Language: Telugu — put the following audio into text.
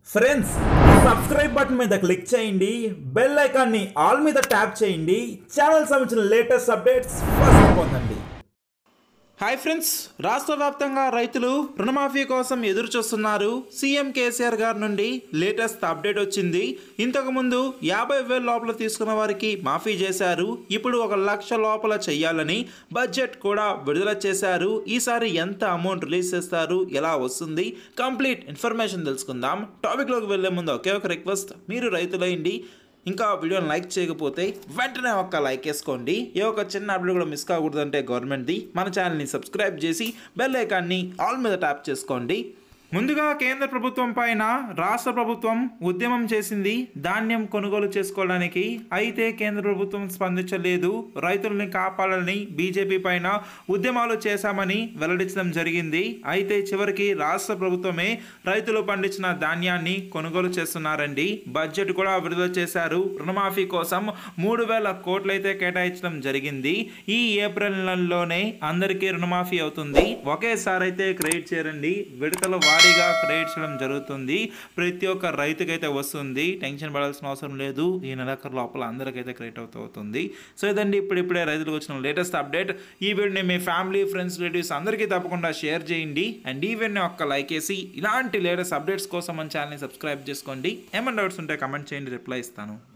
ఫ్రెండ్స్ సబ్స్క్రైబ్ బటన్ మీద క్లిక్ చేయండి బెల్ ఐకాన్ని ఆల్ మీద ట్యాప్ చేయండి ఛానల్ సంబంధించిన లేటెస్ట్ అప్డేట్స్ ఫస్ట్ పొందండి హాయ్ ఫ్రెండ్స్ రాష్ట్ర వ్యాప్తంగా రైతులు రుణమాఫీ కోసం ఎదురు చూస్తున్నారు సీఎం కేసీఆర్ గారి నుండి లేటెస్ట్ అప్డేట్ వచ్చింది ఇంతకుముందు యాభై వేల లోపల తీసుకున్న వారికి మాఫీ చేశారు ఇప్పుడు ఒక లక్ష లోపల చెయ్యాలని బడ్జెట్ కూడా విడుదల చేశారు ఈసారి ఎంత అమౌంట్ రిలీజ్ చేస్తారు ఎలా వస్తుంది కంప్లీట్ ఇన్ఫర్మేషన్ తెలుసుకుందాం టాపిక్లోకి వెళ్ళే ముందు ఒకే ఒక రిక్వెస్ట్ మీరు రైతులైండి ఇంకా వీడియోని లైక్ చేయకపోతే వెంటనే ఒక్క లైక్ వేసుకోండి ఏ ఒక చిన్న అప్డేట్ కూడా మిస్ కాకూడదంటే గవర్నమెంట్ది మన ఛానల్ని సబ్స్క్రైబ్ చేసి బెల్ ఐకాన్ని ఆల్ మీద ట్యాప్ చేసుకోండి ముందుగా కేంద్ర ప్రభుత్వం పైన రాష్ట్ర ప్రభుత్వం ఉద్యమం చేసింది ధాన్యం కొనుగోలు చేసుకోవడానికి అయితే కేంద్ర ప్రభుత్వం స్పందించలేదు రైతుల్ని కాపాడాలని బీజేపీ పైన ఉద్యమాలు చేశామని వెల్లడించడం జరిగింది అయితే చివరికి రాష్ట్ర ప్రభుత్వమే రైతులు పండించిన ధాన్యాన్ని కొనుగోలు చేస్తున్నారండి బడ్జెట్ కూడా విడుదల చేశారు రుణమాఫీ కోసం మూడు వేల కోట్లయితే కేటాయించడం జరిగింది ఈ ఏప్రిల్ నెలలోనే అందరికీ రుణమాఫీ అవుతుంది ఒకేసారి అయితే క్రెడిట్ చేయండి విడతల వారీగా క్రెడిట్ చేయడం జరుగుతుంది ప్రతి ఒక్క రైతుకైతే వస్తుంది టెన్షన్ పడాల్సిన అవసరం లేదు ఈ నెలాఖరు లోపల అందరికైతే క్రెడిట్ అవుతూ అవుతుంది సో ఇదండి ఇప్పుడిప్పుడే రైతులకు వచ్చిన లేటెస్ట్ అప్డేట్ ఈ వీడియోని మీ ఫ్యామిలీ ఫ్రెండ్స్ రిలేటివ్స్ అందరికీ తప్పకుండా షేర్ చేయండి అండ్ ఈ వీడియోని ఒక్క లైక్ వేసి ఇలాంటి లేటెస్ట్ అప్డేట్స్ కోసం మన ఛానల్ని సబ్స్క్రైబ్ చేసుకోండి ఏమైనా డౌట్స్ ఉంటే కమెంట్ చేయండి రిప్లై ఇస్తాను